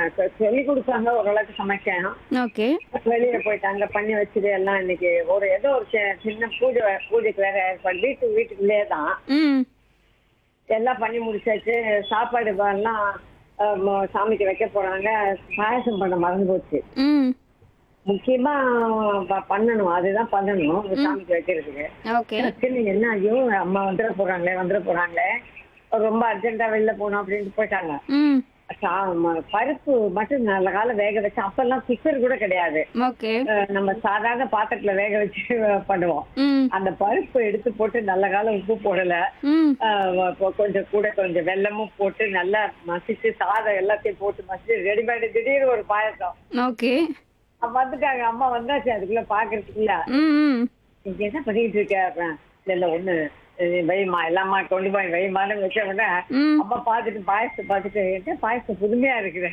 சொ- சொல்லி கொடுத்தாங்க ஓரளவுக்கு சமைக்கேன் ஓகே வெளியில போயிட்டாங்க பண்ணி வச்சுட்டு எல்லாம் இன்னைக்கு ஒரு ஏதோ ஒரு சி- சின்ன பூஜை பூஜைக்கு வேற ஏற்பாடு வீட்டு வீட்டுக்குள்ளே தான் ம் எல்லாம் பண்ணி முடிச்சாச்சு சாப்பாடு எல்லாம் அஹ், ம- சாமிக்கு வைக்க போறாங்க பாயசம் பண்ண மறந்து போச்சு ம் முக்கியமா ப- பண்ணணும் அதுதான் பண்ணணும் சாமிக்கு வைக்கிறதுக்கு ஓகே சரி, என்ன ஐயோ அம்மா வந்துட போறாங்களே வந்துட போறாங்களே ரொம்ப அர்ஜென்ட்டா வெளில போகணும் அப்படின்ட்டு போயிட்டாங்க ம் சா- ம- பருப்பு மட்டும் நல்ல காலம் வேக வச்சு அப்பெல்லாம் குக்கர் கூட கிடையாது ஓகே அஹ் நம்ம சாதாரண பாத்திரத்துல வேக வச்சு பண்ணுவோம் ம் அந்த பருப்பு எடுத்து போட்டு நல்ல காலம் உப்பு போடல ம் அஹ் கொ- கொஞ்சம் கூட கொஞ்சம் வெல்லமும் போட்டு நல்லா மசிச்சு சாதம் எல்லாத்தையும் போட்டு மசிச்சு ரெடிமேடு திடீர்னு ஒரு பாயசம் ஓகே அப்ப வந்துட்டாங்க அம்மா வந்தாச்சு அதுக்குள்ள பாக்குறதுக்குள்ள ம் ம் நீங்க என்ன பண்ணிட்டு இருக்க அப்புறம், இல்ல இல்ல ஒண்ணு இது வைமா எல்லாமா கொண்டு போய் வைமான்னு வச்ச உடனே ம் அம்மா பாத்துட்டு பாயசத்தை பாத்துட்டு என்ன பாயசம் புதுமையா இருக்குது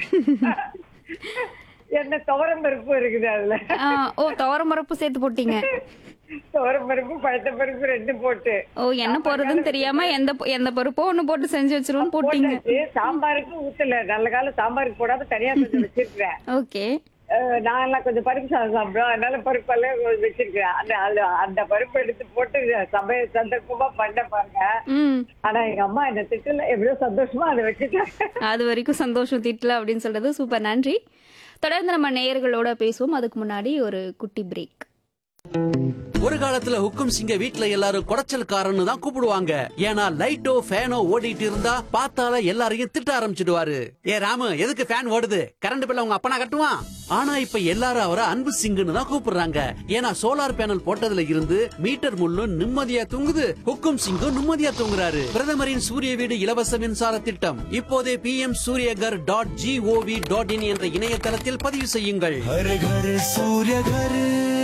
என்ன துவரம் பருப்பு இருக்குது அதுல ஆ, ஓ துவரம் பருப்பு சேர்த்து போட்டீங்க துவரம் பருப்பு பழுத்த பருப்பு ரெண்டு போட்டு ஓ என்ன போறதுன்னு தெரியாம எந்த ப- எந்த பருப்போ ஒண்ணு போட்டு செஞ்சு வச்சிருவோம் போட்டீங்க போட்டாச்சு. சாம்பாருக்கு ஊத்தல நல்ல காலம் சாம்பாருக்கு போடாம தனியா கொஞ்சம் வச்சிருக்கிறேன் ஓகே அஹ் நான் எல்லாம் கொஞ்சம் பருப்பு சாதம் சாப்பிடுவோம் அதனால பருப்பெல்லாம் கொஞ்சம் வச்சிருக்கிறேன் அந்த அந்த- அந்த பருப்பு எடுத்து போட்டு சமையல் சந்தர்ப்பமா பண்ண பாருங்க ம் ஆனா எங்க அம்மா என்ன திட்டல எப்படியோ சந்தோஷமா அதை வச்சுட்டாங்க அது வரைக்கும் சந்தோஷம் திட்டல அப்படின்னு சொல்றது சூப்பர் நன்றி தொடர்ந்து நம்ம நேயர்களோட பேசுவோம் அதுக்கு முன்னாடி ஒரு குட்டி பிரேக் ஒரு காலத்துல ஹுக்கும் சிங்க வீட்ல எல்லாரும் குடைச்சல்காரன்னு தான் கூப்பிடுவாங்க ஏன்னா லைட்டோ ஃபேனோ ஓடிட்டு இருந்தா பார்த்தால எல்லாரையும் திட்ட ஆரம்பிச்சிடுவாரு ஏ ராமு எதுக்கு ஃபேன் ஓடுது கரண்ட் பில்ல உங்க அப்பனா கட்டுவான் ஆனா இப்ப எல்லாரும் அவரை அன்பு சிங்குன்னு தான் கூப்பிடுறாங்க ஏன்னா சோலார் பேனல் போட்டதுல இருந்து மீட்டர் முள்ளும் நிம்மதியா தூங்குது ஹுக்கும் சிங்கும் நிம்மதியா தூங்குறாரு பிரதமரின் சூரிய வீடு இலவச மின்சார திட்டம் இப்போதே P M Suryaghar dot gov dot in என்ற இணையதளத்தில் பதிவு செய்யுங்கள் हर घर सूर्य घर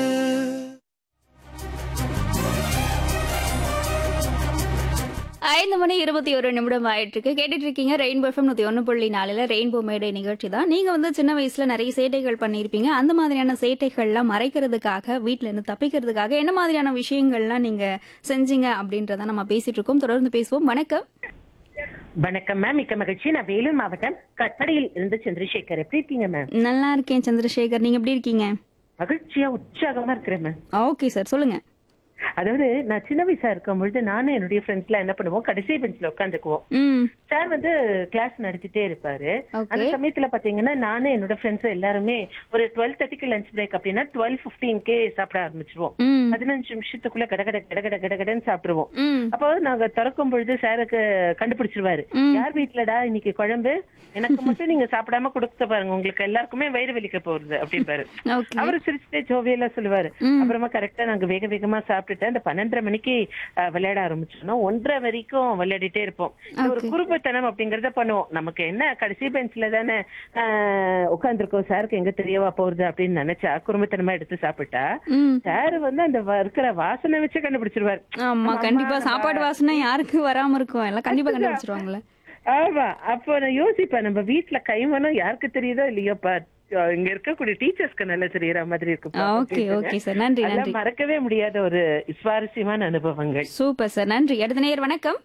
ஐந்து மணி இருபத்தி ஒரு நிமிடம் ஆயிட்டு இருக்கு கேட்டுட்டு இருக்கீங்க ரெயின்போ எஃப்எம் நூத்தி ஒன்று புள்ளி நாலுல ரெயின்போ மேடை நிகழ்ச்சி தான் நீங்க வந்து சின்ன வயசுல நிறைய சேட்டைகள் பண்ணியிருப்பீங்க அந்த மாதிரியான சேட்டைகள்லாம் மறைக்கிறதுக்காக வீட்ல இருந்து தப்பிக்கிறதுக்காக என்ன மாதிரியான விஷயங்கள்லாம் நீங்க செஞ்சீங்க அப்படின்றத நம்ம பேசிட்டு இருக்கோம் தொடர்ந்து பேசுவோம் வணக்கம் வணக்கம் மேம் மிக்க மகிழ்ச்சி நான் வேலூர் மாவட்டம் கட்படியில் இருந்து சந்திரசேகர் எப்படி இருக்கீங்க மேம் நல்லா இருக்கேன் சந்திரசேகர் நீங்க எப்படி இருக்கீங்க மகிழ்ச்சியா உற்சாகமா இருக்கிறேன் மேம் ஓகே சார் சொல்லுங்க அதாவது நான் சின்ன வயசா இருக்கும் பொழுது நானும் என்னுடைய ஃப்ரெண்ட்ஸ்ல என்ன பண்ணுவோம் கடைசி பெஞ்ச்ல உட்காந்துக்குவோம் ம் சார் வந்து கிளாஸ் நடத்திட்டே இருப்பாரு Okay. அந்த சமயத்துல பாத்தீங்கன்னா நானும் என்னோட ஃப்ரெண்ட்ஸ் எல்லாருமே ஒரு டுவெல் தேர்ட்டிக்கு லஞ்ச் பிரேக் அப்படின்னா டுவெல் பிப்டீன்கே சாப்பிட ஆரம்பிச்சிருவோம் ம் பதினஞ்சு நிமிஷத்துக்குள்ள கடகட கடகட கடகடன்னு சாப்பிடுவோம் ம் அப்போ நாங்க திறக்கும் பொழுது சாருக்கு கண்டுபிடிச்சிருவாரு ம். யார் வீட்டுலடா இன்னைக்கு குழம்பு எனக்கு மட்டும் நீங்க சாப்பிடாம கொடுத்த பாருங்க உங்களுக்கு எல்லாருக்குமே வயிறு வலிக்க போறது அப்படிம்பாரு ஓகே அவரு சிரிச்சுட்டே ஜோவியெல்லாம் சொல்லுவாரு ம். அப்புறமா கரெக்டா நாங்க வேக வேகமா சாப்பிட்டுட்டு அந்த பன்னெண்டரை மணிக்கு அஹ், விளையாட ஆரம்பிச்சோம் ஒன்றரை வரைக்கும் விளையாடிட்டே இருப்போம் இந்த ஒரு Okay. குறும்புத்தனம் அப்படிங்கறத பண்ணுவோம் நமக்கு என்ன கடைசி பெஞ்ச்ல தானே உட்காந்துருக்கோம் சாருக்கு எங்க தெரியவா போறது அப்படின்னு நினைச்சா குறும்புத்தனமா எடுத்து சாப்பிட்டா ம் சார் வந்து அந்த வ- இருக்கிற வாசனை வச்சு கண்டுபிடிச்சிருவாரு ஆமா கண்டிப்பா சாப்பாடு வாசனை யாருக்கு வராம இருக்கும் எல்லாம் கண்டிப்பா கண்டுபிடிச்சிருவாங்கல்ல ஆமா அப்போ நான் யோசிப்பேன் நம்ம வீட்ல கைமணம் யாருக்கு தெரியுதோ இல்லையோப்பா அஹ் இங்க இருக்கக்கூடிய டீச்சர்ஸ்க்கு நல்லா தெரியற மாதிரி இருக்கு ஓகே ஓகே சார் நன்றி நன்றி மறக்கவே முடியாத ஒரு சுவாரஸ்யமான அனுபவங்கள் சூப்பர் சார் நன்றி அடுத்த நேயர் வணக்கம்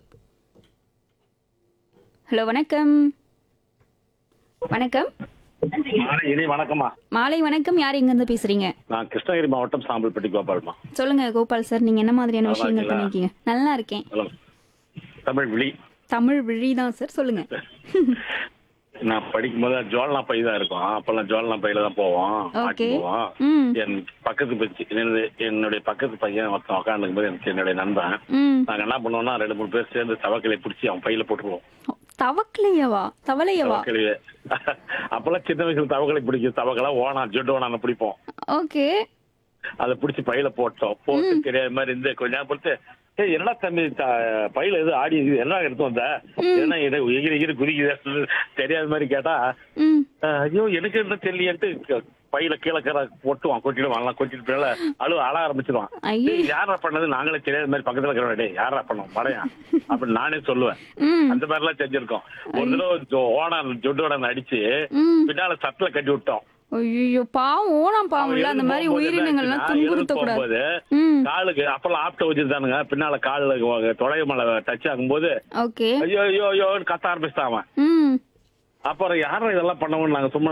ஹலோ வணக்கம் வணக்கம் மாலை இனி வணக்கம்மா மாலை வணக்கம் யார் எங்க இருந்து பேசுறீங்க நான் கிருஷ்ணகிரி மாவட்டம் சாம்பல்பட்டி கோபால்மா சொல்லுங்க கோபால் சார் நீங்க என்ன மாதிரியான நல்லா விஷயங்கள் இருக்கீங்களா? பண்ணிருக்கீங்க நல்லா இருக்கேன் ஹலோ தமிழ் விழி தமிழ் விழி தான் சார் சொல்லுங்க நான் படிக்கும்போது ஜோல்னா பை தான் இருக்கும் அப்பெல்லாம் ஜோல்னா பையில தான் போவோம் Okay. மாட்டி போவோம் ம் என் பக்கத்து பெஞ்சு என்னுடைய- என்னுடைய பக்கத்து பையன் ஒருத்தன் உட்காந்துக்கும் போது எனக்கு என்னுடைய நண்பன் ம் நாங்க என்ன பண்ணுவோம்னா ரெண்டு மூணு பேர் சேர்ந்து தவக்கலை பிடிச்சி அவன் பையில போட்டுருவோம் தவக்கலையவா தவளையவா தவக்கலையே அப்பெல்லாம் சின்ன வயசுல தவக்கலை பிடிக்கும் தவக்கலா ஓனா ஜெட் ஓனான பிடிப்போம் ஓகே அதை பிடிச்சி பையில போட்டோம் போட்டு தெரியாத மாதிரி இருந்து கொஞ்ச நேரம் பொறுத்து ஏய் என்னடா தம்பி த- பையில எது ஆடி இருக்குது என்ன எடுத்து வந்த என்ன இது எகிரி எகிரி குதிக்குது தெரியாத மாதிரி கேட்டா ம் அஹ், ஐயோ எனக்கு என்ன தெரியலையன்ட்டு க- பையில கீழே கீழே கொட்டுவான் கொட்டிடுவான் எல்லாம் கொட்டிட்டு பின்னால அழுவ அழ ஆரம்பிச்சிருவான் ஐயே. "டேய், யாரா பண்ணது நாங்களே தெரியாத மாதிரி பக்கத்துல இருக்கிறவன் டேய் யாரா பண்ணோம் படையா அப்படின்னு நானே சொல்லுவேன் ம் அந்த மாதிரி எல்லாம் செஞ்சிருக்கோம் ஒரு தடவை ஜோ- ஓனான் ஜொட்டோட அடிச்சு ம் பின்னால சட்டில கட்டி விட்டோம் ஐயோ பாவம் ஓனாம் பாவம்ல அந்த மாதிரி போகும்போது உயிரினங்கள்லாம் என்னாச்சுன்னா, துன்புறுத்த எழுந்து கூடாது போகும்போது ம் காலுக்கு அப்பெல்லாம் ஆப்ட வச்சிருந்தானுங்க பின்னால காலுல தொடைய மலை டச் ஆகும்போது ஓகே ஐயோ ஐயோ ஐயோ கத்த ஆரம்பிச்சிட்டான் அவன் ம் அப்புறம் யாரும் இதெல்லாம் பண்ணவும் நாங்க சும்மா